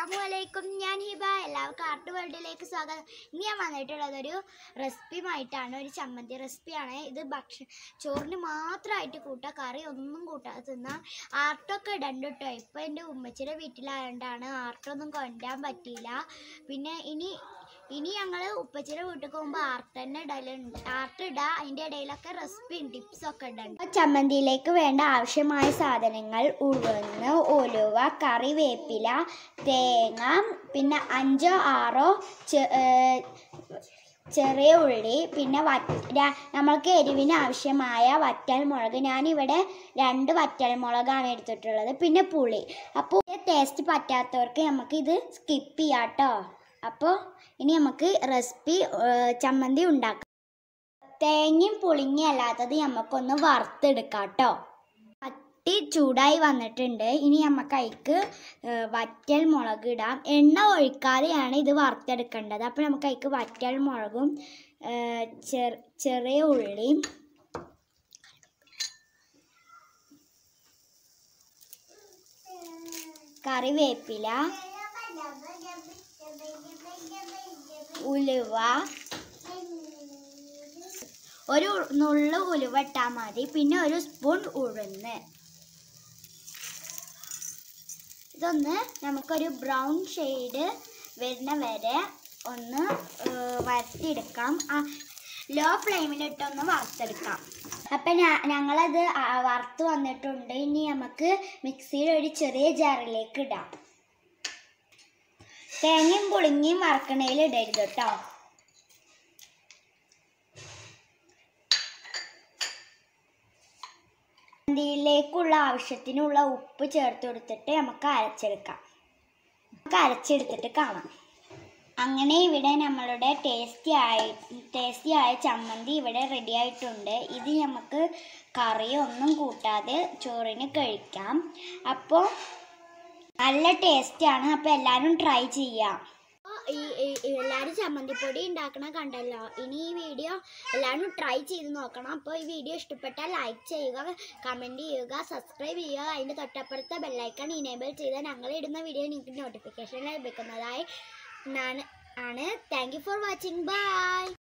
അസ്സലാമു അലൈക്കും ഞാൻ ഹിബ എല്ലാവർക്കും ആർട്ട് വേൾഡിലേക്ക് സ്വാഗതം ഇന്ന് ഞാൻ വന്നിട്ടുള്ളത് ഒരു റെസിപ്പിയുമായിട്ടാണ് ഒരു ചമ്മന്തി റെസിപ്പിയാണ് ഇത് ഭക്ഷ ചോറിന് മാത്രമായിട്ട് കൂട്ടാം കറി ഒന്നും കൂട്ടാതെ തിന്നാം ആർട്ടൊക്കെ ഇടണ്ട കേട്ടോ ഇപ്പം എൻ്റെ ഉമ്മച്ചിയുടെ വീട്ടിലായതുകൊണ്ടാണ് ആർട്ടൊന്നും കൊണ്ടുവരാൻ പറ്റിയില്ല പിന്നെ ഇനി ഇനി ഞങ്ങൾ ഉപ്പച്ചിയുടെ വീട്ടിൽ പോകുമ്പോൾ ആർട്ട് തന്നെ ഇടലുണ്ട് ആർട്ട് ഇടുക അതിൻ്റെ ഇടയിലൊക്കെ റെസിപ്പിയും ടിപ്സും ഒക്കെ ഇടുന്നുണ്ട് ചമ്മന്തിയിലേക്ക് വേണ്ട ആവശ്യമായ സാധനങ്ങൾ ഉഴുന്ന് ഉലുവ കറിവേപ്പില തേങ്ങ പിന്നെ അഞ്ചോ ആറോ ചെ- ഏർ ചെറിയ ഉള്ളി പിന്നെ വറ്റ ര- നമ്മൾക്ക് എരിവിന് ആവശ്യമായ വറ്റൽ മുളക് ഞാനിവിടെ രണ്ട് വറ്റൽ മുളകാണ് എടുത്തിട്ടുള്ളത് പിന്നെ പുളി അപ്പോൾ ടേസ്റ്റ് പറ്റാത്തവർക്ക് നമുക്ക് ഇത് സ്കിപ്പ് ചെയ്യാം കേട്ടോ അപ്പോൾ ഇനി നമുക്ക് റെസിപ്പി ചമ്മന്തി ഉണ്ടാക്കാം തേങ്ങയും പുളിങ്ങയും അല്ലാത്തത് നമുക്കൊന്ന് വറുത്തെടുക്കാം കേട്ടോ ചട്ടി ചൂടായി വന്നിട്ടുണ്ട് ഇനി നമുക്ക് അതിക്ക് വറ്റൽ മുളക് ഇടാം എണ്ണ ഒഴിക്കാതെയാണ് ഇത് വറുത്തെടുക്കേണ്ടത് അപ്പോൾ നമുക്ക് അതിക്ക് വറ്റൽ മുളകും ഏഹ്, ചെർ- ചെറിയ ഉള്ളിയും കറിവേപ്പില ഉലുവ ഒരു നുള്ളു ഉലുവ ഇട്ടാൽ മതി പിന്നെ ഒരു സ്പൂൺ ഉഴുന്ന് ഇതൊന്ന് നമുക്കൊരു ബ്രൗൺ ഷെയ്ഡ് വരുന്ന വരെ ഒന്ന് ഏഹ്, വറുത്തെടുക്കാം ലോ ഫ്ലെയിമിലിട്ടൊന്ന് വറുത്തെടുക്കാം അപ്പം ഞാ- ഞങ്ങളത് ആ, വറുത്ത് വന്നിട്ടുണ്ട് ഇനി നമുക്ക് മിക്സിയിൽ ഒരു ചെറിയ ജാറിലേക്ക് ഇടാം തേങ്ങയും പുളിങ്ങയും വറക്കണയിൽ ഇടരുത് കേട്ടോ ഇതിലേക്കുള്ള ആവശ്യത്തിനുള്ള ഉപ്പ് ചേർത്ത് കൊടുത്തിട്ട് നമുക്ക് അരച്ചെടുക്കാം നമുക്ക് അരച്ചെടുത്തിട്ട് കാണാം അങ്ങനെ ഇവിടെ നമ്മളുടെ ടേസ്റ്റി ആയി ടേസ്റ്റി ആയ ചമ്മന്തി ഇവിടെ റെഡി ആയിട്ടുണ്ട് ഇത് നമുക്ക് കറിയൊന്നും കൂട്ടാതെ ചോറിന് കഴിക്കാം അപ്പോൾ നല്ല ടേസ്റ്റാണ് അപ്പോൾ എല്ലാവരും ട്രൈ ചെയ്യാം ഈ എല്ലാവരും ചമ്മന്തിപ്പൊടി ഉണ്ടാക്കണ കണ്ടല്ലോ ഇനി ഈ വീഡിയോ എല്ലാവരും ട്രൈ ചെയ്ത് നോക്കണം അപ്പോൾ ഈ വീഡിയോ ഇഷ്ടപ്പെട്ടാൽ ലൈക്ക് ചെയ്യുക കമൻറ്റ് ചെയ്യുക സബ്സ്ക്രൈബ് ചെയ്യുക അതിൻ്റെ തൊട്ടപ്പുറത്തെ ബെല്ലൈക്കൺ ഇനേബിൾ ചെയ്താൽ ഞങ്ങൾ ഇടുന്ന വീഡിയോ നിങ്ങൾക്ക് നോട്ടിഫിക്കേഷൻ ലഭിക്കുന്നതായി ഞാൻ ആണ് thank you for watching by